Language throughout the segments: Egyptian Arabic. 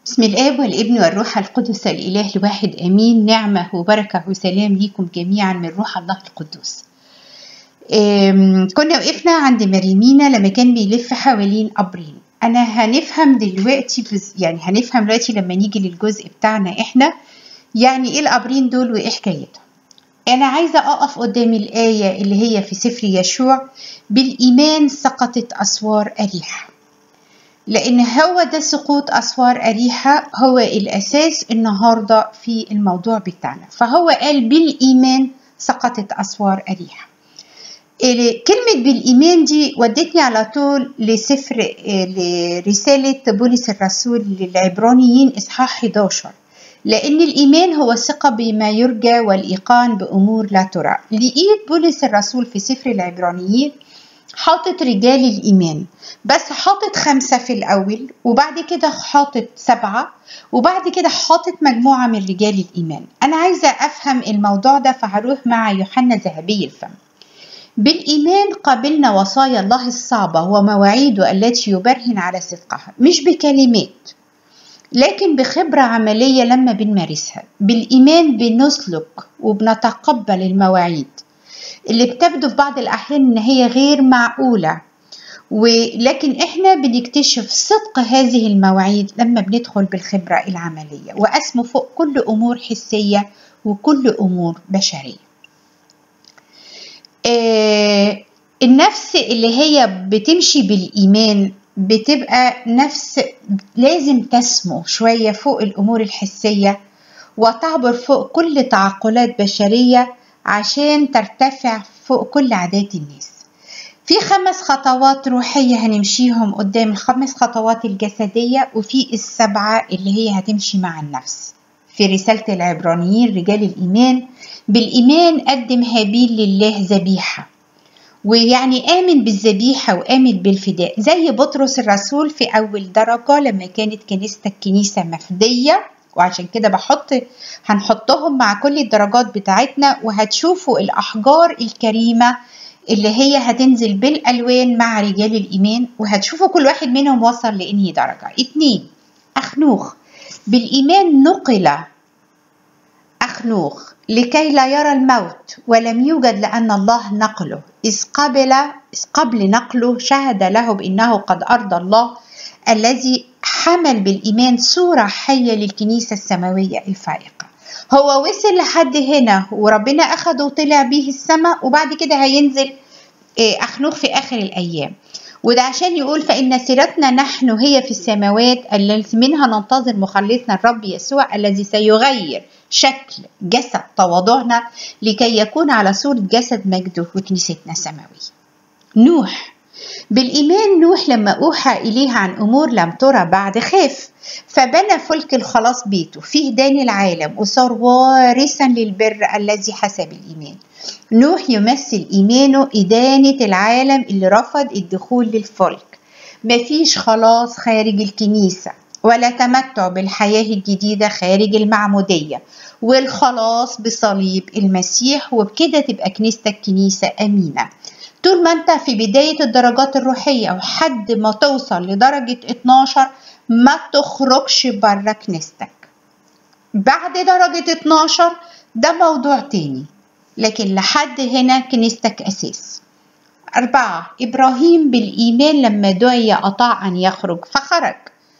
بسم الآب والابن والروح القدس الإله الواحد آمين نعمة وبركة وسلام ليكم جميعا من روح الله القدوس أم، كنا وقفنا عند مريمينا لما كان بيلف حوالين قبرين أنا هنفهم دلوقتي بز... يعني هنفهم دلوقتي لما نيجي للجزء بتاعنا إحنا يعني إيه القبرين دول وإيه حكايتهم أنا عايزة أقف قدام الآية اللي هي في سفر يشوع بالإيمان سقطت أسوار أريحة لأن هو ده سقوط أسوار أريحة هو الأساس النهاردة في الموضوع بتاعنا فهو قال بالإيمان سقطت أسوار أريحة إيه، كلمة بالإيمان دي ودتني على طول لسفر إيه، لرسالة بولس الرسول للعبرانيين إصحاح 11 لأن الإيمان هو الثقة بما يرجى والإيقان بأمور لا ترى لقيت بولس الرسول في سفر العبرانيين حاطط رجال الإيمان بس حاطط خمسة في الأول وبعد كده حاطط سبعة وبعد كده حاطط مجموعة من رجال الإيمان أنا عايزة أفهم الموضوع ده فهروح مع يوحنا ذهبي الفم بالإيمان قبلنا وصايا الله الصعبة ومواعيده التي يبرهن على صدقها مش بكلمات لكن بخبرة عملية لما بنمارسها بالإيمان بنسلك وبنتقبل المواعيد اللي بتبدو في بعض الأحيان إن هي غير معقولة ولكن إحنا بنكتشف صدق هذه المواعيد لما بندخل بالخبرة العملية وأسمو فوق كل أمور حسية وكل أمور بشرية آه، النفس اللي هي بتمشي بالإيمان بتبقى نفس لازم تسمو شوية فوق الأمور الحسية وتعبر فوق كل تعقلات بشرية عشان ترتفع فوق كل عادات الناس في خمس خطوات روحية هنمشيهم قدام الخمس خطوات الجسدية وفي السبعة اللي هي هتمشي مع النفس في رسالة العبرانيين رجال الإيمان بالإيمان قدم هابيل لله ذبيحة ويعني آمن بالذبيحة وآمن بالفداء زي بطرس الرسول في أول درجة لما كانت كنيستك كنيسة مفدية وعشان كده بحط هنحطهم مع كل الدرجات بتاعتنا وهتشوفوا الأحجار الكريمة اللي هي هتنزل بالألوان مع رجال الإيمان وهتشوفوا كل واحد منهم وصل لإنهي درجة اتنين أخنوخ بالإيمان نقل أخنوخ لكي لا يرى الموت ولم يوجد لأن الله نقله إذ قبل إذ قبل نقله شهد له بأنه قد أرضى الله الذي حمل بالإيمان صورة حية للكنيسة السماوية الفائقة هو وصل لحد هنا وربنا أخده وطلع بيه السماء وبعد كده هينزل إيه، أخنوخ في آخر الأيام وده عشان يقول فإن سيرتنا نحن هي في السماوات التي منها ننتظر مخلصنا الرب يسوع الذي سيغير شكل جسد تواضعنا لكي يكون على صورة جسد مجده وكنيستنا السماوية نوح بالإيمان نوح لما أوحى إليه عن أمور لم ترى بعد خاف فبنى فلك الخلاص بيته فيه دان العالم وصار وارثا للبر الذي حسب الإيمان نوح يمثل إيمانه إدانة العالم اللي رفض الدخول للفلك مفيش خلاص خارج الكنيسة ولا تمتع بالحياة الجديدة خارج المعمودية والخلاص بصليب المسيح وبكده تبقى كنيستك كنيسة أمينة طول ما انت في بداية الدرجات الروحية وحد ما توصل لدرجة 12 ما تخرجش بره كنيستك بعد درجة 12 ده موضوع تاني لكن لحد هنا كنيستك أساس أربعة إبراهيم بالإيمان لما دعي أطاع أن يخرج فخرج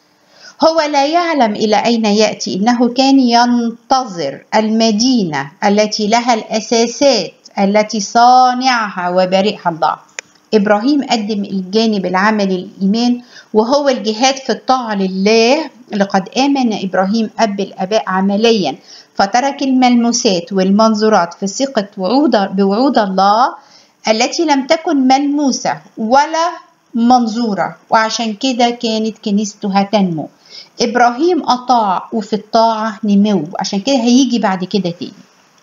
هو لا يعلم إلى أين يأتي إنه كان ينتظر المدينة التي لها الأساسات التي صانعها وبارئها الله إبراهيم قدم الجانب العملي للإيمان وهو الجهاد في الطاعة لله لقد آمن إبراهيم أب الآباء عمليا فترك الملموسات والمنظورات في ثقة وعود بوعود الله التي لم تكن ملموسة ولا منظورة وعشان كده كانت كنيسته هتنمو إبراهيم أطاع وفي الطاعة نمو عشان كده هيجي بعد كده تاني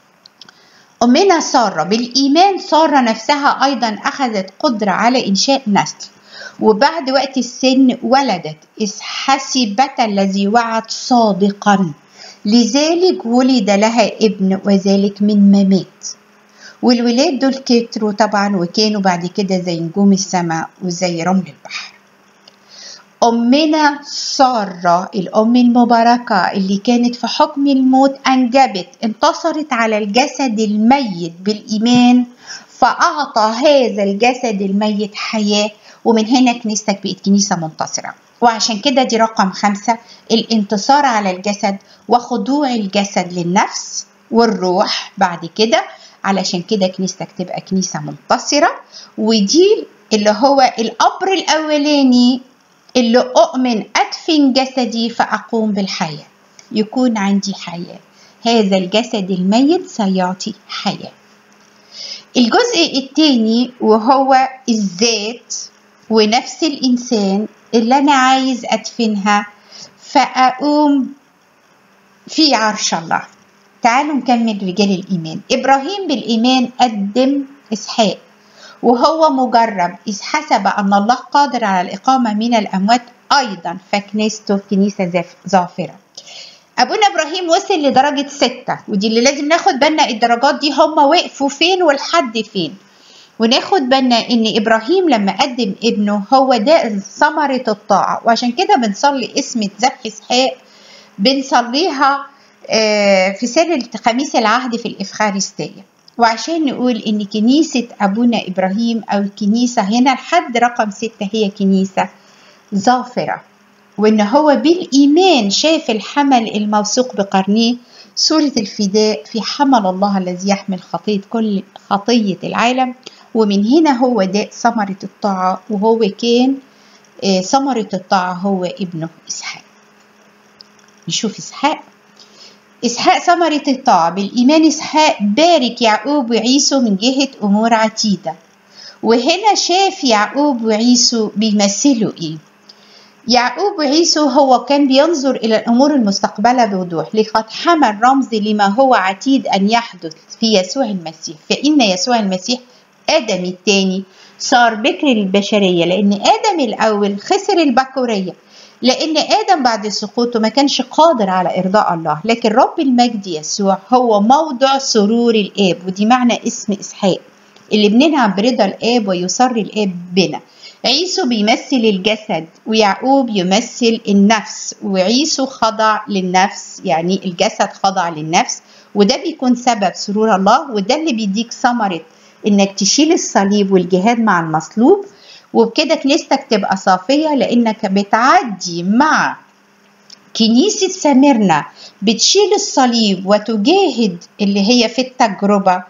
أمنا سارة بالإيمان سارة نفسها أيضا أخذت قدرة على إنشاء نسل وبعد وقت السن ولدت إذ حسبت الذي وعد صادقا لذلك ولد لها ابن وذلك من ممات والولاد دول كتروا طبعا وكانوا بعد كده زي نجوم السماء وزي رمل البحر أمنا سارة الأم المباركة اللي كانت في حكم الموت أنجبت انتصرت على الجسد الميت بالإيمان فأعطى هذا الجسد الميت حياة ومن هنا كنيستك بقت كنيسة منتصرة وعشان كده دي رقم خمسة الانتصار على الجسد وخضوع الجسد للنفس والروح بعد كده علشان كده كنيستك تبقى كنيسة منتصرة ودي اللي هو الأمر الأولاني اللي أؤمن أدفن جسدي فأقوم بالحياة يكون عندي حياة هذا الجسد الميت سيعطي حياة الجزء الثاني وهو الذات ونفس الإنسان اللي أنا عايز أدفنها فأقوم في عرش الله تعالوا نكمل رجال الإيمان إبراهيم بالإيمان قدم إسحاق وهو مجرب إذ حسب أن الله قادر على الإقامة من الأموات أيضا فكنيسته كنيسة ظافرة أبونا إبراهيم وصل لدرجة ستة ودي اللي لازم ناخد بالنا الدرجات دي هما وقفوا فين والحد فين وناخد بالنا ان ابراهيم لما قدم ابنه هو ده ثمرة الطاعة وعشان كده بنصلي اسم ذبح اسحاق بنصليها في سر خميس العهد في الإفخارستية وعشان نقول إن كنيسة أبونا إبراهيم أو الكنيسة هنا لحد رقم ستة هي كنيسة ظافرة وإن هو بالإيمان شاف الحمل الموثوق بقرنيه سورة الفداء في حمل الله الذي يحمل خطية كل خطية العالم ومن هنا هو ده ثمرة الطاعة وهو كان ثمرة الطاعة هو ابنه إسحاق نشوف إسحاق إسحاق ثمرة الطاعة بالإيمان إسحاق بارك يعقوب وعيسو من جهة أمور عتيدة وهنا شاف يعقوب وعيسو بيمثلوا إيه يعقوب وعيسو هو كان بينظر إلى الأمور المستقبلة بوضوح لقد حمل رمز لما هو عتيد أن يحدث في يسوع المسيح فإن يسوع المسيح آدم الثاني صار بكر البشرية لأن آدم الأول خسر البكورية لأن آدم بعد سقوطه ما كانش قادر على إرضاء الله لكن رب المجد يسوع هو موضع سرور الآب ودي معنى اسم إسحاق اللي بننعم برضا الآب ويسر الآب بنا عيسو بيمثل الجسد ويعقوب يمثل النفس وعيسو خضع للنفس يعني الجسد خضع للنفس وده بيكون سبب سرور الله وده اللي بيديك ثمرة انك تشيل الصليب والجهاد مع المصلوب وبكده كنيستك تبقى صافية لأنك بتعدي مع كنيسة سميرنا بتشيل الصليب وتجاهد اللي هي في التجربة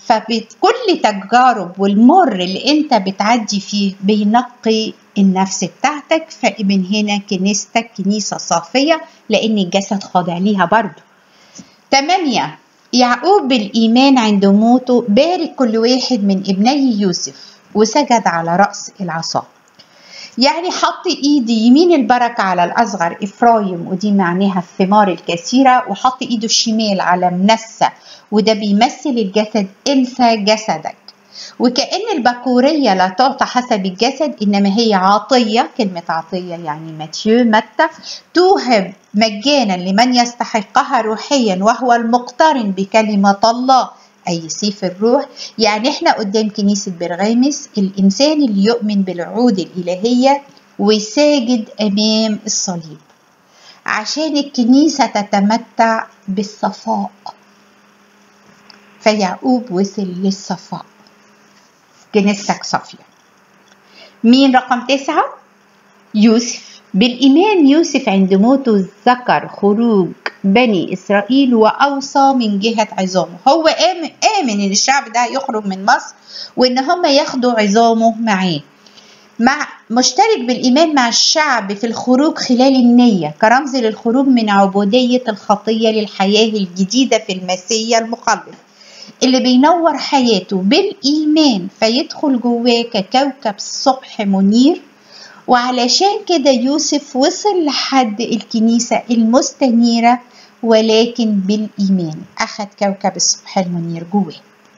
فكل تجارب والمر اللي انت بتعدي فيه بينقي النفس بتاعتك فمن هنا كنيستك كنيسة صافية لأن الجسد خاضع ليها برضو تمانية يعقوب بالإيمان عند موته بارك كل واحد من ابني يوسف وسجد على رأس العصا يعني حط ايدي يمين البركة على الأصغر إفرايم ودي معناها الثمار الكثيرة وحط ايده الشمال على منسى وده بيمثل الجسد انسى جسدك وكأن البكورية لا تعطى حسب الجسد إنما هي عطية كلمة عطية يعني ماتيو متى توهب مجانا لمن يستحقها روحيا وهو المقترن بكلمة الله أي سيف الروح يعني إحنا قدام كنيسة برغامس الإنسان اللي يؤمن بالوعود الإلهية وساجد أمام الصليب عشان الكنيسة تتمتع بالصفاء فيعقوب وصل للصفاء كنيستك صافية مين رقم تسعة؟ يوسف بالإيمان يوسف عند موته ذكر خروج بني إسرائيل وأوصى من جهة عظامه هو آمن, آمن إن الشعب ده يخرج من مصر وإن هم ياخدوا عظامه معاه مع مشترك بالإيمان مع الشعب في الخروج خلال النية كرمز للخروج من عبودية الخطية للحياة الجديدة في المسيح المخلص اللي بينور حياته بالإيمان فيدخل جواه ككوكب الصبح منير وعلشان كده يوسف وصل لحد الكنيسة المستنيرة ولكن بالإيمان أخذ كوكب الصبح المنير جواه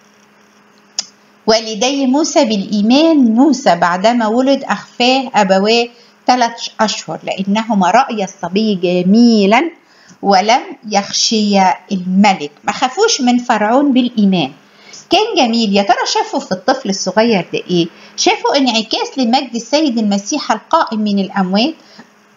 والدي موسى بالإيمان موسى بعدما ولد أخفاه أبواه ثلاث أشهر لأنهما رأي الصبي جميلا ولم يخشي الملك ما خافوش من فرعون بالإيمان كان جميل يا ترى شافوا في الطفل الصغير ده ايه شافوا انعكاس لمجد السيد المسيح القائم من الاموات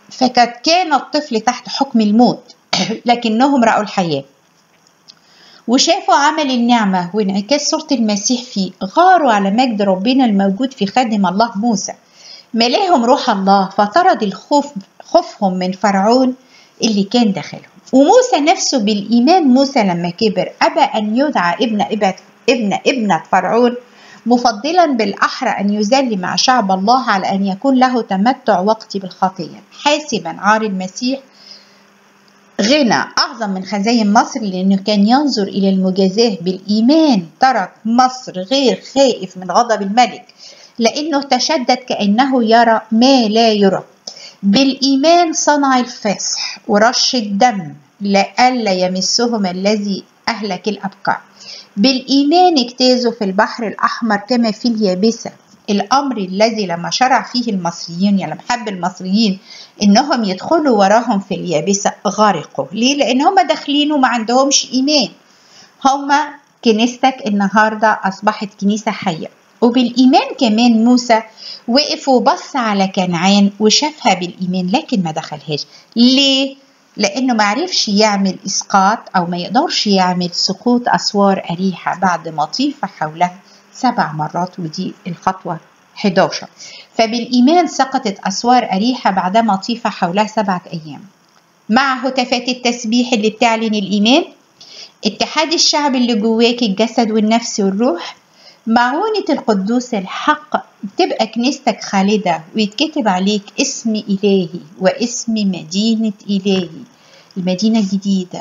فقد كان الطفل تحت حكم الموت لكنهم رأوا الحياة وشافوا عمل النعمة وانعكاس صورة المسيح فيه غاروا على مجد ربنا الموجود في خادم الله موسى ملاهم روح الله فطرد الخوف خوفهم من فرعون اللي كان داخلهم وموسى نفسه بالإيمان موسى لما كبر أبى أن يدعى ابن ابن ابنة فرعون مفضلا بالأحرى أن يذل مع شعب الله على أن يكون له تمتع وقتي بالخطية حاسبا عار المسيح غنى أعظم من خزاين مصر لأنه كان ينظر إلى المجازاة بالإيمان ترك مصر غير خائف من غضب الملك لأنه تشدد كأنه يرى ما لا يرى بالإيمان صنع الفصح ورش الدم لئلا يمسهم الذي أهلك الأبقار بالإيمان اجتازوا في البحر الأحمر كما في اليابسة الأمر الذي لما شرع فيه المصريين يعني لما حب المصريين إنهم يدخلوا وراهم في اليابسة غرقوا ليه؟ لأن هم داخلين وما عندهمش إيمان هم كنيستك النهاردة أصبحت كنيسة حية وبالإيمان كمان موسى وقف وبص على كنعان وشافها بالإيمان لكن ما دخلهاش ليه؟ لأنه ما عرفش يعمل إسقاط أو ما يقدرش يعمل سقوط أسوار أريحة بعد ما طيف حولها سبع مرات ودي الخطوة 11 فبالإيمان سقطت أسوار أريحة بعدما طيف حولها سبعة أيام مع هتافات التسبيح اللي بتعلن الإيمان اتحاد الشعب اللي جواك الجسد والنفس والروح معونة القدوس الحق تبقى كنيستك خالدة ويتكتب عليك اسم إلهي واسم مدينة إلهي المدينة الجديدة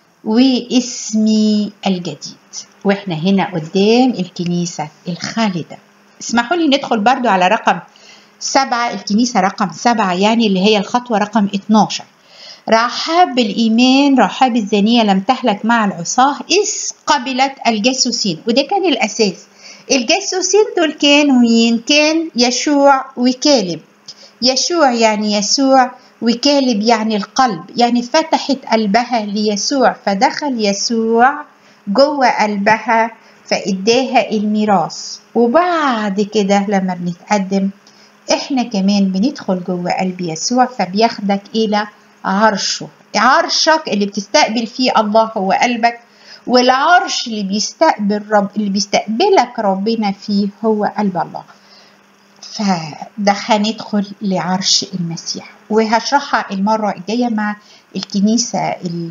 واسمي الجديد واحنا هنا قدام الكنيسة الخالدة اسمحوا لي ندخل برضو على رقم سبعة الكنيسة رقم سبعة يعني اللي هي الخطوة رقم 12 رحاب بالإيمان رحاب الزانية لم تهلك مع العصاة إذ قبلت الجاسوسين وده كان الأساس الجاسوسين دول كانوا مين؟ كان يشوع وكالب يشوع يعني يسوع وكالب يعني القلب يعني فتحت قلبها ليسوع فدخل يسوع جوه قلبها فإداها الميراث وبعد كده لما بنتقدم احنا كمان بندخل جوه قلب يسوع فبياخدك إلى عرشه عرشك اللي بتستقبل فيه الله هو قلبك والعرش اللي بيستقبل رب اللي بيستقبلك ربنا فيه هو قلب الله فده هندخل لعرش المسيح وهشرحها المرة الجاية مع الكنيسة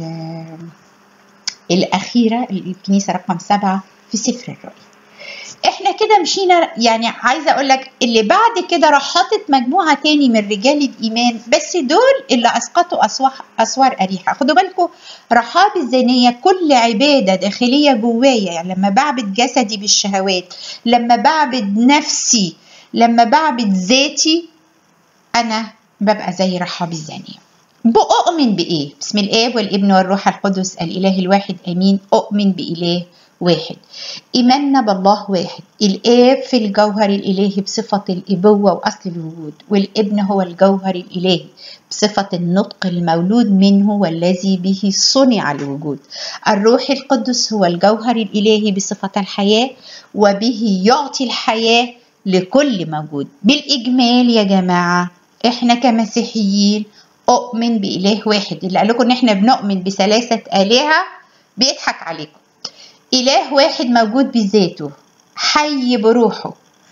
الأخيرة الكنيسة رقم سبعة في سفر الرؤيا احنا كده مشينا يعني عايزه اقول لك اللي بعد كده راح حاطط مجموعه تاني من رجال الايمان بس دول اللي اسقطوا اسوار اريحه خدوا بالكم رحاب الزانيه كل عباده داخليه جوايا يعني لما بعبد جسدي بالشهوات لما بعبد نفسي لما بعبد ذاتي انا ببقى زي رحاب الزانيه بأؤمن بإيه؟ بسم الآب والابن والروح القدس الإله الواحد آمين أؤمن بإله واحد إيماننا بالله واحد الآب في الجوهر الإلهي بصفة الإبوة وأصل الوجود والابن هو الجوهر الإلهي بصفة النطق المولود منه والذي به صنع الوجود الروح القدس هو الجوهر الإلهي بصفة الحياة وبه يعطي الحياة لكل موجود بالإجمال يا جماعة إحنا كمسيحيين أؤمن بإله واحد اللي قال لكم إن إحنا بنؤمن بثلاثة آلهة بيضحك عليكم إله واحد موجود بذاته حي بروحه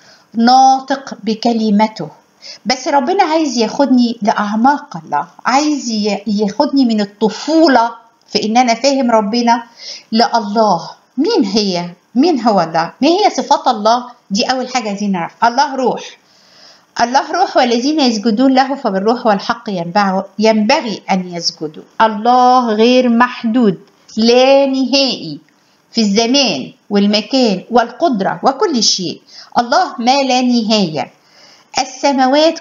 ناطق بكلمته بس ربنا عايز ياخدني لأعماق الله عايز ياخدني من الطفولة في إن أنا فاهم ربنا لله مين هي؟ مين هو الله؟ ما هي صفات الله؟ دي أول حاجة عايزين نعرف الله روح الله روح والذين يسجدون له فبالروح والحق ينبغي أن يسجدوا الله غير محدود لا نهائي في الزمان والمكان والقدرة وكل شيء الله ما لا نهاية السماوات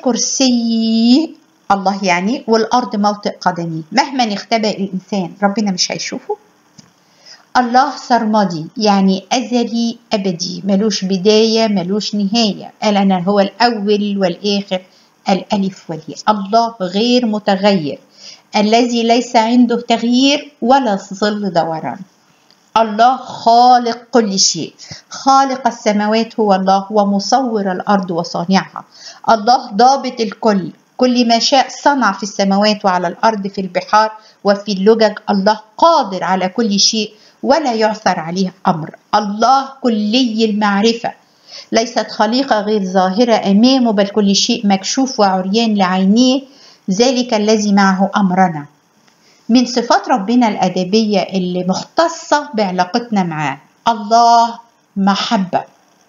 كرسي الله يعني والأرض موطئ قدمي مهما اختبأ الإنسان ربنا مش هيشوفه الله سرمدي يعني أزلي أبدي ملوش بداية ملوش نهاية قال أنا هو الأول والآخر الألف والياء الله غير متغير الذي ليس عنده تغيير ولا ظل دوران الله خالق كل شيء خالق السماوات هو الله ومصور الأرض وصانعها الله ضابط الكل كل ما شاء صنع في السماوات وعلى الأرض في البحار وفي اللجج الله قادر على كل شيء ولا يعثر عليه أمر الله كلي المعرفة ليست خليقة غير ظاهرة أمامه بل كل شيء مكشوف وعريان لعينيه ذلك الذي معه أمرنا من صفات ربنا الأدبية اللي مختصة بعلاقتنا معاه الله محبة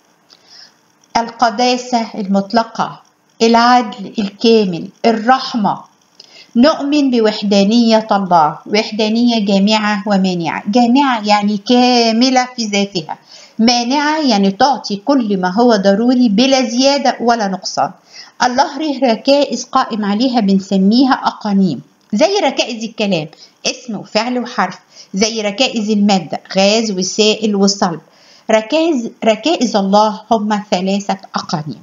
القداسة المطلقة العدل الكامل الرحمة نؤمن بوحدانية الله وحدانية جامعة ومانعة جامعة يعني كاملة في ذاتها مانعة يعني تعطي كل ما هو ضروري بلا زيادة ولا نقصان الله له ركائز قائم عليها بنسميها أقانيم زي ركائز الكلام اسم وفعل وحرف زي ركائز المادة غاز وسائل وصلب ركائز ركائز الله هم ثلاثة أقانيم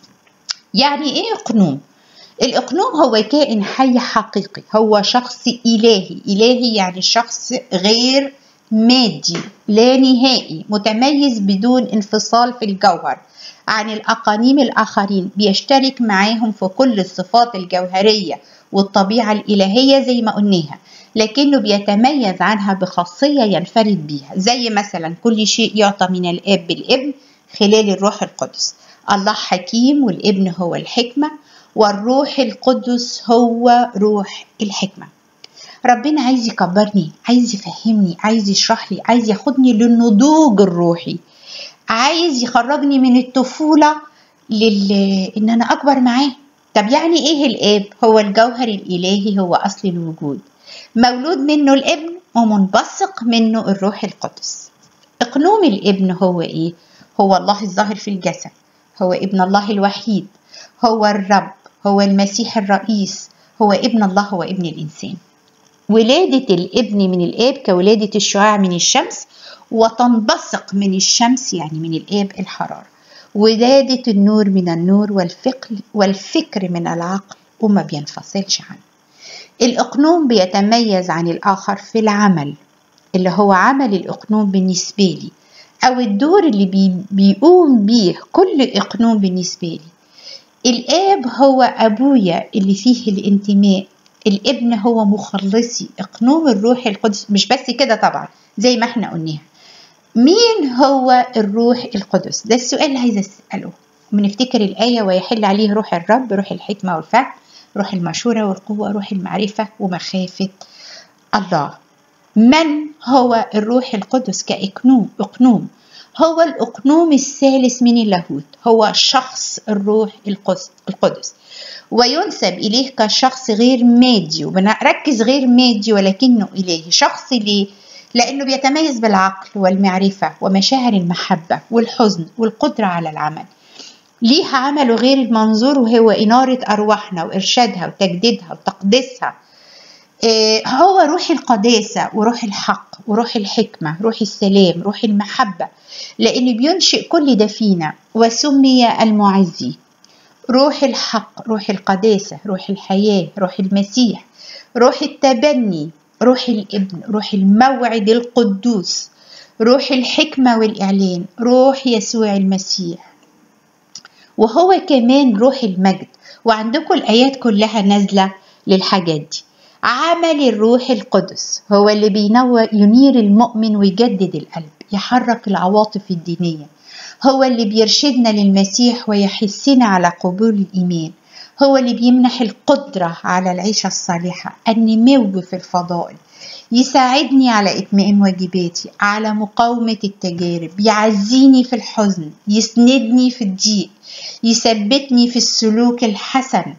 يعني إيه أقنوم؟ الإقنوم هو كائن حي حقيقي هو شخص إلهي إلهي يعني شخص غير مادي لا نهائي متميز بدون انفصال في الجوهر عن الأقانيم الآخرين بيشترك معاهم في كل الصفات الجوهرية والطبيعة الإلهية زي ما قلناها لكنه بيتميز عنها بخاصية ينفرد بيها زي مثلا كل شيء يعطى من الآب بالابن خلال الروح القدس الله حكيم والابن هو الحكمة والروح القدس هو روح الحكمة ربنا عايز يكبرني عايز يفهمني عايز يشرح لي عايز ياخدني للنضوج الروحي عايز يخرجني من الطفولة لل... إن أنا أكبر معاه طب يعني إيه الآب؟ هو الجوهر الإلهي هو أصل الوجود مولود منه الابن ومنبثق منه الروح القدس إقنوم الابن هو إيه؟ هو الله الظاهر في الجسد هو ابن الله الوحيد هو الرب هو المسيح الرئيس هو ابن الله هو ابن الإنسان ولادة الابن من الآب كولادة الشعاع من الشمس وتنبثق من الشمس يعني من الآب الحرارة ولادة النور من النور والفكر, والفكر من العقل وما بينفصلش عنه الإقنوم بيتميز عن الآخر في العمل اللي هو عمل الإقنوم بالنسبة لي أو الدور اللي بي بيقوم بيه كل إقنوم بالنسبة لي الآب هو أبويا اللي فيه الانتماء الابن هو مخلصي إقنوم الروح القدس مش بس كده طبعا زي ما احنا قلناها مين هو الروح القدس ده السؤال اللي عايزة أسأله بنفتكر الآية ويحل عليه روح الرب روح الحكمة والفهم روح المشورة والقوة روح المعرفة ومخافة الله من هو الروح القدس كإقنوم إقنوم هو الأقنوم الثالث من اللاهوت هو شخص الروح القدس وينسب إليه كشخص غير مادي وبنركز غير مادي ولكنه إلهي شخص ليه؟ لأنه بيتميز بالعقل والمعرفة ومشاعر المحبة والحزن والقدرة على العمل ليه عمله غير المنظور وهو إنارة أرواحنا وإرشادها وتجديدها وتقديسها هو روح القداسة وروح الحق وروح الحكمة روح السلام روح المحبة لأنه بينشئ كل ده فينا وسمي المعزي روح الحق روح القداسة روح الحياة روح المسيح روح التبني روح الابن روح الموعد القدوس روح الحكمة والإعلان روح يسوع المسيح وهو كمان روح المجد وعندكم الآيات كلها نازلة للحاجات دي عمل الروح القدس هو اللي بينور ينير المؤمن ويجدد القلب يحرك العواطف الدينية هو اللي بيرشدنا للمسيح ويحثنا على قبول الإيمان هو اللي بيمنح القدرة على العيشة الصالحة النمو في الفضائل يساعدني على إتمام واجباتي على مقاومة التجارب يعزيني في الحزن يسندني في الضيق يثبتني في السلوك الحسن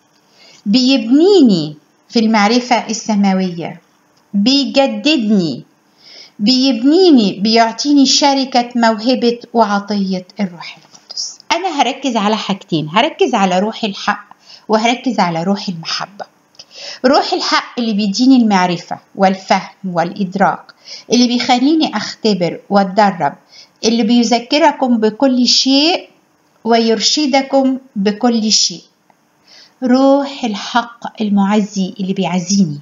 بيبنيني في المعرفة السماوية بيجددني بيبنيني بيعطيني شركة موهبة وعطية الروح القدس أنا هركز على حاجتين هركز على روح الحق وهركز على روح المحبة روح الحق اللي بيديني المعرفة والفهم والإدراك اللي بيخليني أختبر وأتدرب اللي بيذكركم بكل شيء ويرشدكم بكل شيء روح الحق المعزي اللي بيعزيني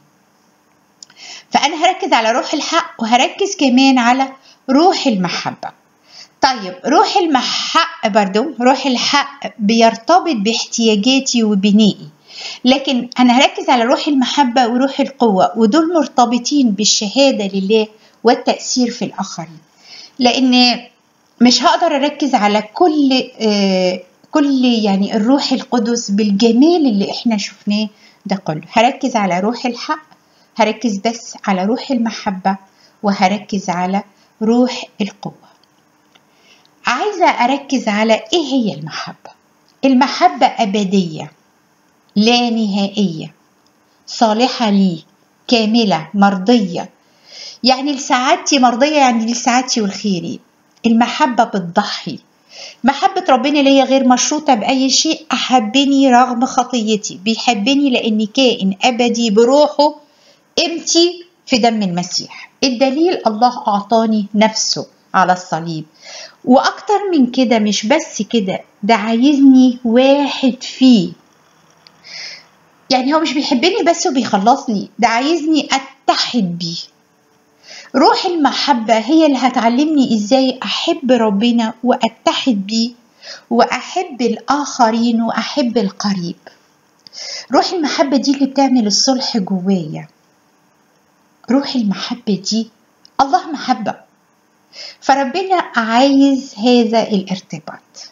فأنا هركز على روح الحق وهركز كمان على روح المحبة طيب روح الحق برضو روح الحق بيرتبط باحتياجاتي وبنائي لكن انا هركز على روح المحبه وروح القوه ودول مرتبطين بالشهاده لله والتاثير في الاخرين لان مش هقدر اركز على كل آه كل يعني الروح القدس بالجمال اللي احنا شفناه ده كله هركز على روح الحق هركز بس على روح المحبه وهركز على روح القوه عايزه اركز على ايه هي المحبه المحبه ابديه لا نهائيه صالحه لي كامله مرضيه يعني لسعادتي مرضيه يعني لسعادتي والخيري المحبه بتضحي محبة ربنا ليا غير مشروطة بأي شيء أحبني رغم خطيتي بيحبني لأني كائن أبدي بروحه قيمتي في دم المسيح الدليل الله أعطاني نفسه على الصليب وأكتر من كده مش بس كده ده عايزني واحد فيه يعني هو مش بيحبني بس وبيخلصني ده عايزني أتحد بيه روح المحبة هي اللي هتعلمني ازاي احب ربنا واتحد بيه واحب الاخرين واحب القريب روح المحبة دي اللي بتعمل الصلح جوايا روح المحبة دي الله محبة فربنا عايز هذا الارتباط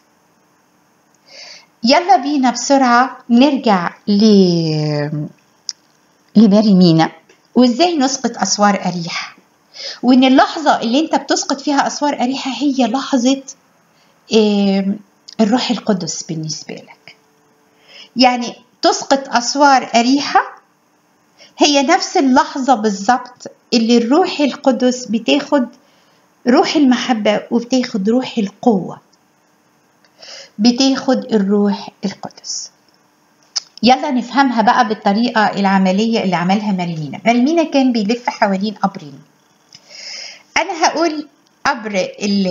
يلا بينا بسرعة نرجع ل لماري مينا وازاي نسقط اسوار اريحه وان اللحظة اللي انت بتسقط فيها اسوار اريحة هي لحظة الروح القدس بالنسبة لك يعني تسقط اسوار اريحة هي نفس اللحظة بالظبط اللي الروح القدس بتاخد روح المحبة وبتاخد روح القوة بتاخد الروح القدس يلا نفهمها بقى بالطريقة العملية اللي عملها ماريمينا ماريمينا كان بيلف حوالين قبرين انا هقول قبر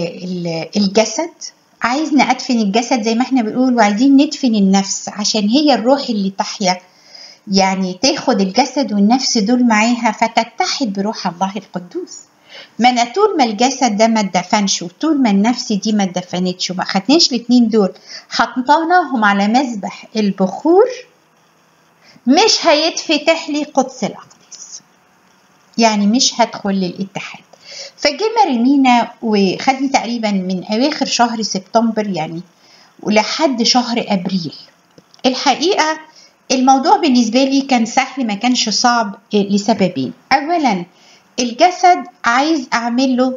الجسد عايزنا ادفن الجسد زي ما احنا بنقول وعايزين ندفن النفس عشان هي الروح اللي تحيا يعني تاخد الجسد والنفس دول معاها فتتحد بروح الله القدوس ما انا طول ما الجسد ده ما اتدفنش وطول ما النفس دي ما اتدفنتش وما خدناش الاتنين دول حطيناهم على مذبح البخور مش هيتفتح لي قدس الاقداس يعني مش هدخل للاتحاد فجه مارينينا وخدني تقريبا من اواخر شهر سبتمبر يعني ولحد شهر ابريل الحقيقه الموضوع بالنسبه لي كان سهل ما كانش صعب لسببين اولا الجسد عايز اعمل له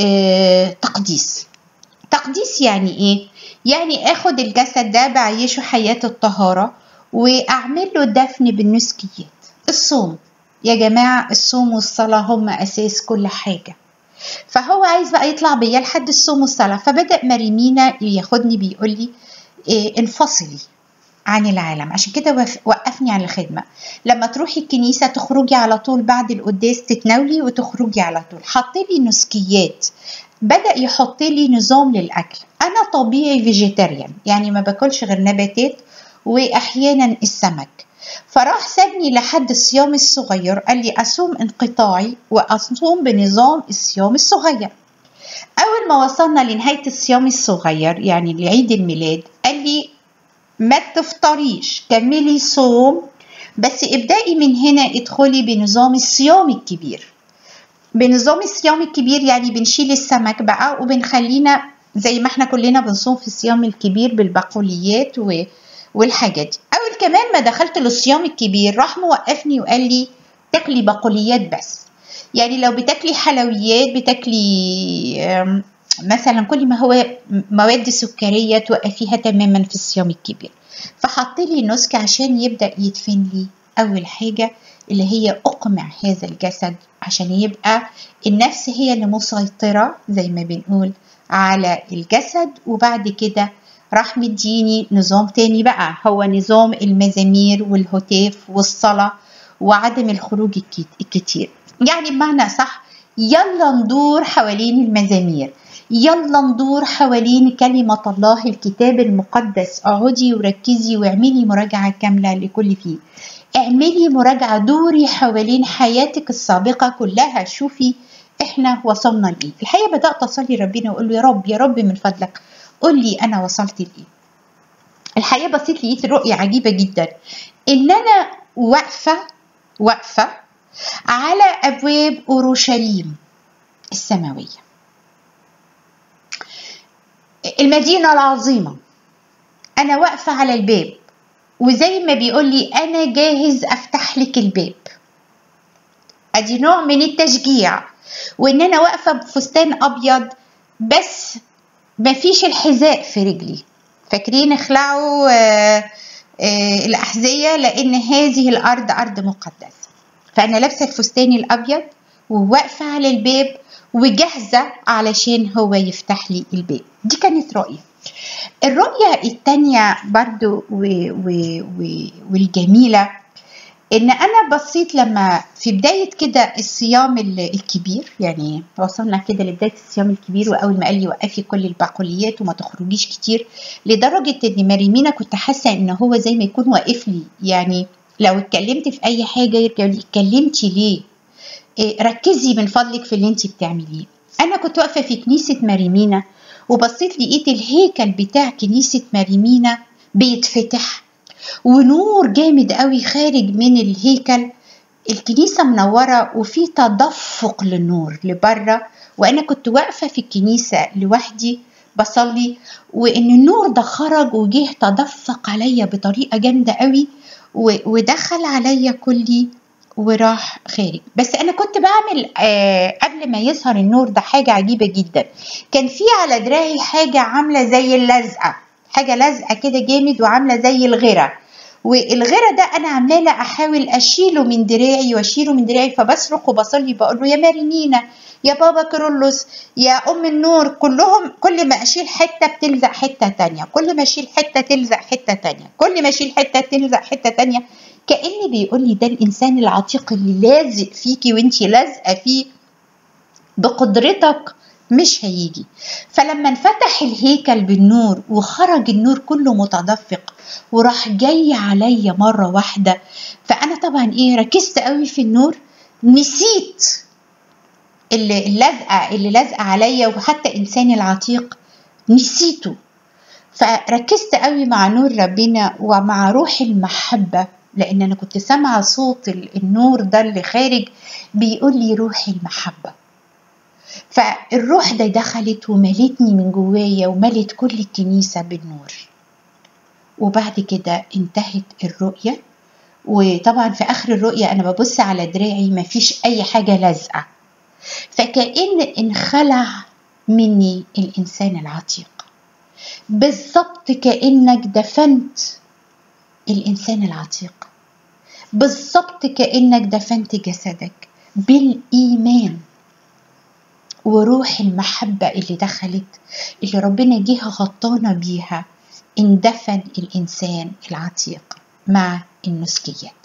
آه تقديس تقديس يعني ايه يعني اخد الجسد ده بعيشه حياه الطهاره واعمل له دفن بالنسكيات الصوم يا جماعه الصوم والصلاه هم اساس كل حاجه فهو عايز بقى يطلع بيا لحد الصوم والصلاة فبدأ مريمينا ياخدني بيقول لي إيه انفصلي عن العالم عشان كده وقفني عن الخدمة لما تروحي الكنيسة تخرجي على طول بعد القداس تتناولي وتخرجي على طول حط لي نسكيات بدأ يحط لي نظام للأكل أنا طبيعي فيجيتيريان يعني ما باكلش غير نباتات وأحيانا السمك فراح سابني لحد الصيام الصغير قال لي أصوم انقطاعي وأصوم بنظام الصيام الصغير أول ما وصلنا لنهاية الصيام الصغير يعني لعيد الميلاد قال لي ما تفطريش كملي صوم بس ابدأي من هنا ادخلي بنظام الصيام الكبير بنظام الصيام الكبير يعني بنشيل السمك بقى وبنخلينا زي ما احنا كلنا بنصوم في الصيام الكبير بالبقوليات و... والحاجات دي اول كمان ما دخلت للصيام الكبير راح موقفني وقال لي تاكلي بقوليات بس يعني لو بتاكلي حلويات بتاكلي مثلا كل ما هو مواد سكريه توقفيها تماما في الصيام الكبير فحط لي نسك عشان يبدا يدفن لي اول حاجه اللي هي اقمع هذا الجسد عشان يبقى النفس هي اللي مسيطره زي ما بنقول على الجسد وبعد كده راح مديني نظام تاني بقى هو نظام المزامير والهتاف والصلاة وعدم الخروج الكتير يعني بمعنى صح يلا ندور حوالين المزامير يلا ندور حوالين كلمة الله الكتاب المقدس اقعدي وركزي واعملي مراجعة كاملة لكل فيه اعملي مراجعة دوري حوالين حياتك السابقة كلها شوفي احنا وصلنا لايه الحقيقة بدأت أصلي ربنا وأقول له يا رب يا رب من فضلك قول لي انا وصلت لايه الحقيقه بصيت لقيت رؤيه عجيبه جدا ان انا واقفه واقفه على ابواب اورشليم السماويه المدينه العظيمه انا واقفه على الباب وزي ما بيقول لي انا جاهز افتح لك الباب ادي نوع من التشجيع وان انا واقفه بفستان ابيض بس مفيش الحذاء في رجلي فاكرين اخلعوا آه آه الاحذيه لان هذه الارض ارض مقدسه فانا لابسه الفستان الابيض وواقفه على الباب وجاهزه علشان هو يفتح لي الباب دي كانت رؤيه الرؤيه التانية برضو و و و والجميله ان انا بصيت لما في بدايه كده الصيام الكبير يعني وصلنا كده لبدايه الصيام الكبير واول ما قال لي وقفي كل البقوليات وما تخرجيش كتير لدرجه ان مريمينا كنت حاسه ان هو زي ما يكون واقف لي يعني لو اتكلمت في اي حاجه يرجع لي اتكلمتي ليه إيه ركزي من فضلك في اللي انت بتعمليه انا كنت واقفه في كنيسه مريمينا وبصيت لقيت الهيكل بتاع كنيسه مريمينا بيتفتح ونور جامد قوي خارج من الهيكل الكنيسة منورة وفي تدفق للنور لبره وأنا كنت واقفة في الكنيسة لوحدي بصلي وإن النور ده خرج وجه تدفق عليا بطريقة جامدة قوي ودخل عليا كلي وراح خارج بس انا كنت بعمل آه قبل ما يظهر النور ده حاجه عجيبه جدا كان في على دراعي حاجه عامله زي اللزقه حاجه لازقه كده جامد وعامله زي الغيره والغيره ده انا عماله احاول اشيله من دراعي واشيله من دراعي فبصرخ وبصلي بقول له يا مارينينا يا بابا كيرلس يا ام النور كلهم كل ما اشيل حته بتلزق حته تانية كل ما اشيل حته تلزق حته تانية كل ما اشيل حته تلزق حته تانية كاني بيقول لي ده الانسان العتيق اللي لازق فيكي وانتي لازقه فيه بقدرتك مش هيجي فلما انفتح الهيكل بالنور وخرج النور كله متدفق وراح جاي عليا مرة واحدة فأنا طبعا إيه ركزت قوي في النور نسيت اللي اللزقة اللي لازقة عليا وحتى إنساني العتيق نسيته فركزت قوي مع نور ربنا ومع روح المحبة لأن أنا كنت سامعة صوت النور ده اللي خارج بيقول لي روح المحبة فالروح ده دخلت وملتني من جوايا وملت كل الكنيسة بالنور وبعد كده انتهت الرؤية وطبعا في آخر الرؤية أنا ببص على دراعي مفيش أي حاجة لازقة فكأن انخلع مني الإنسان العتيق بالظبط كأنك دفنت الإنسان العتيق بالظبط كأنك دفنت جسدك بالإيمان وروح المحبة اللي دخلت اللي ربنا جه غطانا بيها اندفن الإنسان العتيق مع النسكيات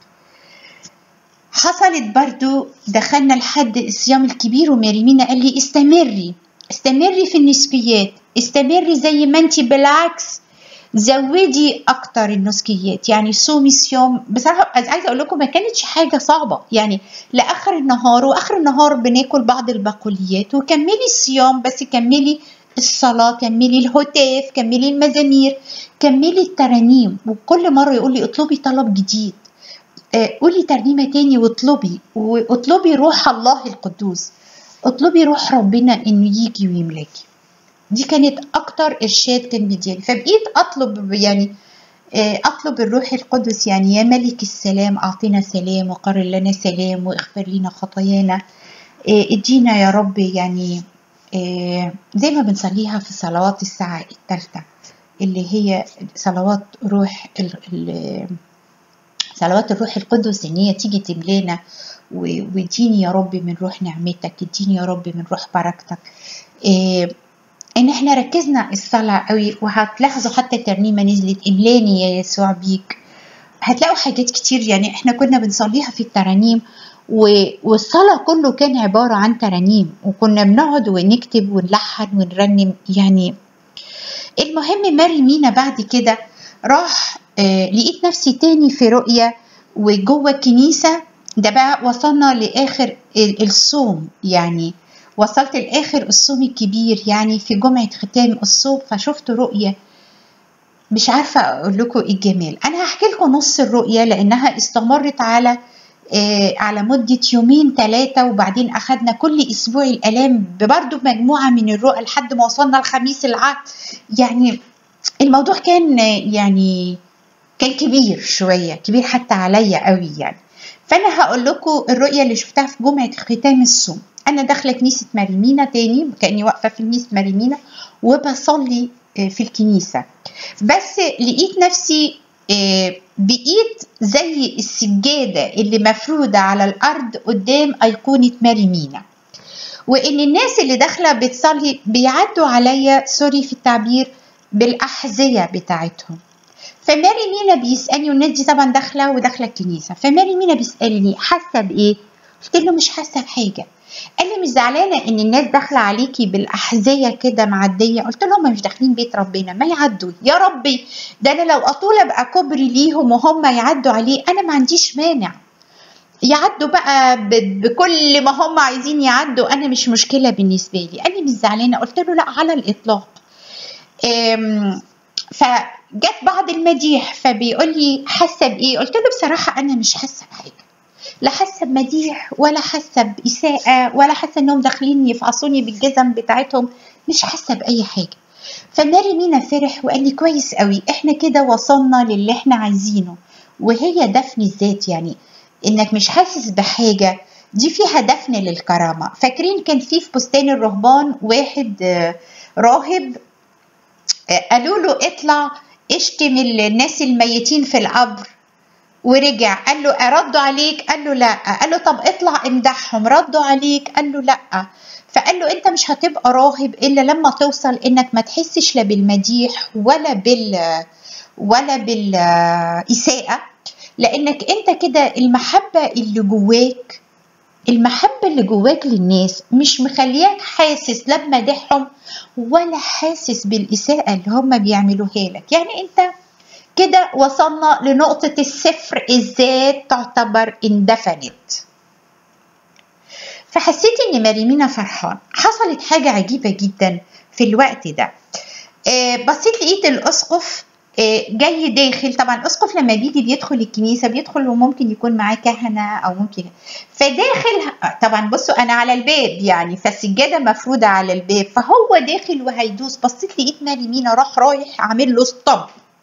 حصلت برضو دخلنا لحد الصيام الكبير وماريمينا قال لي استمري استمري في النسكيات استمري زي ما انت بالعكس زودي اكتر النسكيات يعني صومي صيام بصراحه عايزه اقول لكم ما كانتش حاجه صعبه يعني لاخر النهار واخر النهار بناكل بعض البقوليات وكملي الصيام بس كملي الصلاة كملي الهتاف كملي المزامير كملي الترانيم وكل مرة يقول لي اطلبي طلب جديد قولي ترنيمة تاني واطلبي واطلبي روح الله القدوس اطلبي روح ربنا انه يجي ويملاكي دي كانت اكتر ارشاد كان بيديني فبقيت اطلب يعني اطلب الروح القدس يعني يا ملك السلام اعطنا سلام وقرر لنا سلام واغفر لنا خطايانا ادينا يا رب يعني زي ما بنصليها في صلوات الساعة الثالثة اللي هي صلوات روح صلوات الروح القدس ان هي تيجي تملانا واديني يا رب من روح نعمتك اديني يا رب من روح بركتك ان احنا ركزنا الصلاة قوي وهتلاحظوا حتى الترنيمة نزلت املاني يا يسوع بيك هتلاقوا حاجات كتير يعني احنا كنا بنصليها في الترانيم والصلاة كله كان عبارة عن ترانيم وكنا بنقعد ونكتب ونلحن ونرنم يعني المهم ماري مينا بعد كده راح آه لقيت نفسي تاني في رؤية وجوه الكنيسة ده بقى وصلنا لآخر الصوم يعني وصلت لآخر الصوم الكبير يعني في جمعة ختام الصوم فشفت رؤية مش عارفة أقول لكم إيه الجمال أنا هحكي لكم نص الرؤية لأنها استمرت على آه على مدة يومين ثلاثة وبعدين أخدنا كل أسبوع الآلام برضه بمجموعة من الرؤى لحد ما وصلنا الخميس العهد يعني الموضوع كان يعني كان كبير شوية كبير حتى عليا قوي يعني فأنا هقول لكم الرؤية اللي شفتها في جمعة ختام الصوم أنا داخلة كنيسة ماريمينا تاني كأني واقفة في كنيسة ماريمينا وبصلي في الكنيسة بس لقيت نفسي بقيت زي السجادة اللي مفرودة على الأرض قدام أيقونة ماريمينا وإن الناس اللي داخلة بتصلي بيعدوا عليا سوري في التعبير بالأحذية بتاعتهم فماري مينا بيسألني والناس دي طبعا داخلة وداخلة الكنيسة فماري مينا بيسألني حاسة بإيه؟ قلت له مش حاسة بحاجة قال لي مش زعلانة إن الناس داخلة عليكي بالأحذية كده معدية قلت له هم مش داخلين بيت ربنا ما يعدوا يا ربي ده أنا لو أطول أبقى كوبري ليهم وهم يعدوا عليه أنا ما عنديش مانع يعدوا بقى بكل ما هم عايزين يعدوا أنا مش مشكلة بالنسبة لي قال لي مش زعلانة قلت له لا على الإطلاق فجت بعض المديح فبيقول لي حاسه بايه قلت له بصراحه انا مش حاسه بحاجه لا حاسه بمديح ولا حاسه باساءه ولا حاسه انهم داخلين يفعصوني بالجزم بتاعتهم مش حاسه باي حاجه فماري مينا فرح وقال لي كويس قوي احنا كده وصلنا للي احنا عايزينه وهي دفن الذات يعني انك مش حاسس بحاجه دي فيها دفن للكرامه فاكرين كان في في بستان الرهبان واحد راهب قالوا له اطلع اشتم الناس الميتين في القبر ورجع قال له أردوا عليك قال له لا قال له طب اطلع امدحهم ردوا عليك قال له لا فقال له انت مش هتبقى راهب الا لما توصل انك ما تحسش لا بالمديح ولا بال ولا بالإساءة لانك انت كده المحبة اللي جواك المحبة اللي جواك للناس مش مخلياك حاسس لا بمدحهم ولا حاسس بالإساءة اللي هم بيعملوها لك يعني أنت كده وصلنا لنقطة الصفر الذات تعتبر اندفنت فحسيت ان مريمينا فرحان حصلت حاجة عجيبة جدا في الوقت ده بصيت لقيت الأسقف جاي داخل طبعا الاسقف لما بيجي بيدخل الكنيسه بيدخل وممكن يكون معاه كهنه او ممكن فداخل طبعا بصوا انا على الباب يعني فالسجاده مفروده على الباب فهو داخل وهيدوس بصيت لقيت ماري مينا راح رايح عامل له ستوب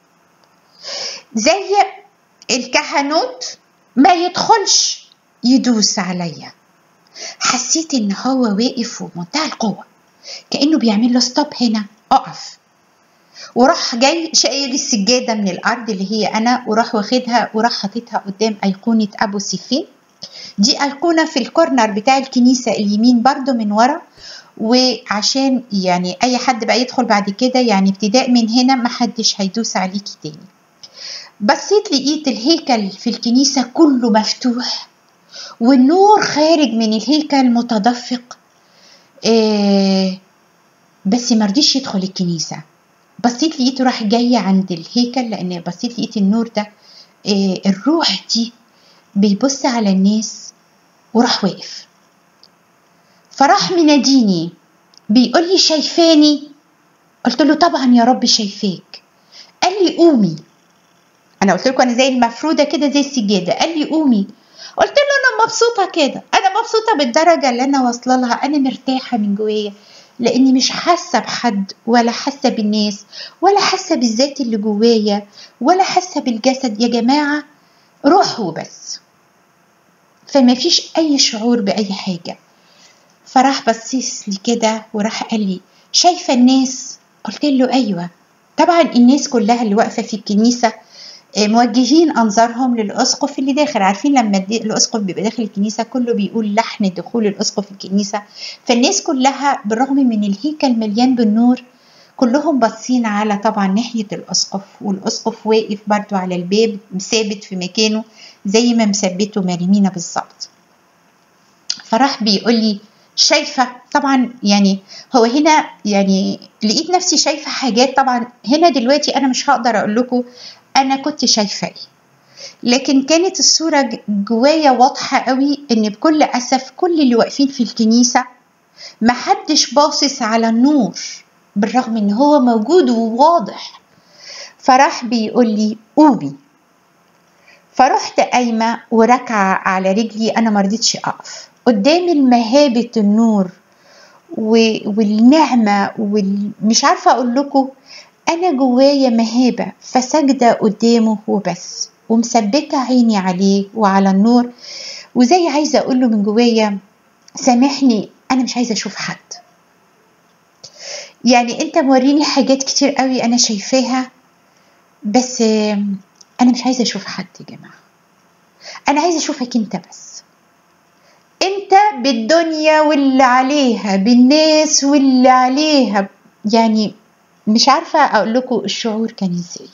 زي الكهنوت ما يدخلش يدوس عليا حسيت ان هو واقف ومنتهى القوه كانه بيعمل له ستوب هنا اقف وراح جاي شايل السجادة من الأرض اللي هي أنا وراح واخدها وراح حاططها قدام أيقونة أبو سيفين دي أيقونة في الكورنر بتاع الكنيسة اليمين برضو من ورا وعشان يعني أي حد بقى يدخل بعد كده يعني ابتداء من هنا محدش هيدوس عليكي تاني بصيت لقيت الهيكل في الكنيسة كله مفتوح والنور خارج من الهيكل متدفق آه بس مرضيش يدخل الكنيسه بصيت لقيته راح جاي عند الهيكل لان بصيت لقيت النور ده آه الروح دي بيبص على الناس وراح واقف فراح مناديني بيقول لي شايفاني قلت له طبعا يا رب شايفاك قال لي قومي انا قلت لكم انا زي المفروده كده زي السجاده قال لي قومي قلت له انا مبسوطه كده انا مبسوطه بالدرجه اللي انا واصله لها انا مرتاحه من جوايا لاني مش حاسه بحد ولا حاسه بالناس ولا حاسه بالذات اللي جوايا ولا حاسه بالجسد يا جماعه روح وبس فما فيش اي شعور باي حاجه فراح بصيص لي كده وراح قال لي شايفه الناس قلت له ايوه طبعا الناس كلها اللي واقفه في الكنيسه موجهين انظارهم للاسقف اللي داخل عارفين لما الاسقف بيبقى داخل الكنيسه كله بيقول لحن دخول الاسقف الكنيسه فالناس كلها بالرغم من الهيكل مليان بالنور كلهم باصين على طبعا ناحيه الاسقف والاسقف واقف برضو على الباب ثابت في مكانه زي ما مثبته مريمينا بالظبط فراح بيقول لي شايفه طبعا يعني هو هنا يعني لقيت نفسي شايفه حاجات طبعا هنا دلوقتي انا مش هقدر اقول لكم انا كنت شايفه ايه لكن كانت الصوره جوايا واضحه قوي ان بكل اسف كل اللي واقفين في الكنيسه محدش باصص على النور بالرغم ان هو موجود وواضح فراح بيقول لي قومي فرحت قايمة وراكعة على رجلي أنا مرضتش أقف قدام المهابة النور والنعمة ومش عارفة أقول لكم أنا جوايا مهابة فسجدة قدامه وبس ومثبتة عيني عليه وعلى النور وزي عايزة أقول له من جوايا سامحني أنا مش عايزة أشوف حد يعني أنت موريني حاجات كتير قوي أنا شايفاها بس أنا مش عايزة أشوف حد يا جماعة أنا عايزة أشوفك أنت بس أنت بالدنيا واللي عليها بالناس واللي عليها يعني مش عارفة أقول لكم الشعور كان إزاي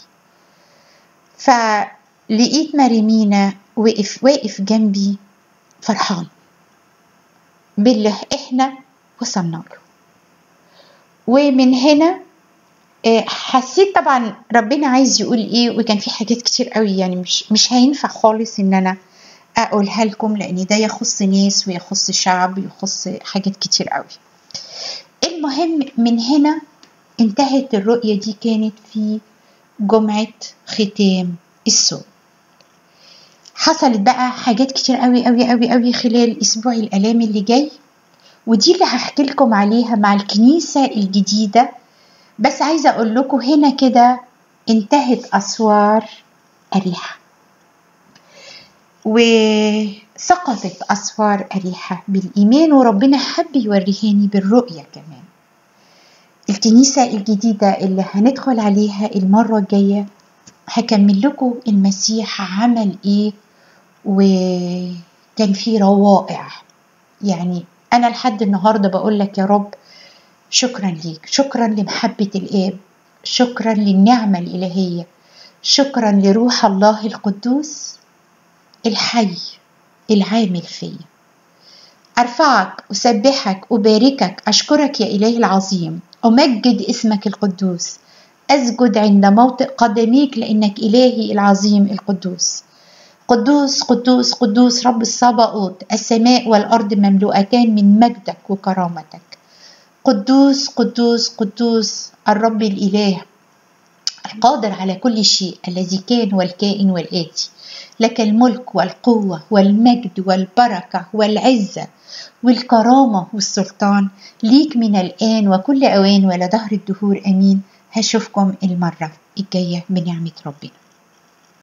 فلقيت مريمينا وقف واقف جنبي فرحان باللي احنا وصلنا له ومن هنا حسيت طبعا ربنا عايز يقول ايه وكان في حاجات كتير قوي يعني مش مش هينفع خالص ان انا اقولها لكم لان ده يخص ناس ويخص شعب ويخص حاجات كتير قوي المهم من هنا انتهت الرؤية دي كانت في جمعة ختام الصوم حصلت بقى حاجات كتير قوي قوي قوي قوي خلال اسبوع الالام اللي جاي ودي اللي هحكي لكم عليها مع الكنيسة الجديدة بس عايزة اقول لكم هنا كده انتهت اسوار اريحة وسقطت اسوار اريحة بالايمان وربنا حب يوريهاني بالرؤية كمان الكنيسة الجديدة اللي هندخل عليها المرة الجاية هكمل لكم المسيح عمل ايه وكان فيه روائع يعني انا لحد النهارده بقول لك يا رب شكرا ليك شكرا لمحبة الاب شكرا للنعمة الالهية شكرا لروح الله القدوس الحي العامل فيا ارفعك اسبحك اباركك اشكرك يا الهي العظيم امجد اسمك القدوس أسجد عند موطئ قدميك لأنك إلهي العظيم القدوس قدوس قدوس قدوس رب الصباؤوت السماء والأرض مملوءتان من مجدك وكرامتك قدوس قدوس قدوس الرب الإله القادر على كل شيء الذي كان والكائن والآتي لك الملك والقوة والمجد والبركة والعزة والكرامة والسلطان ليك من الآن وكل أوان ولدهر الدهور أمين هشوفكم المرة الجاية بنعمة ربنا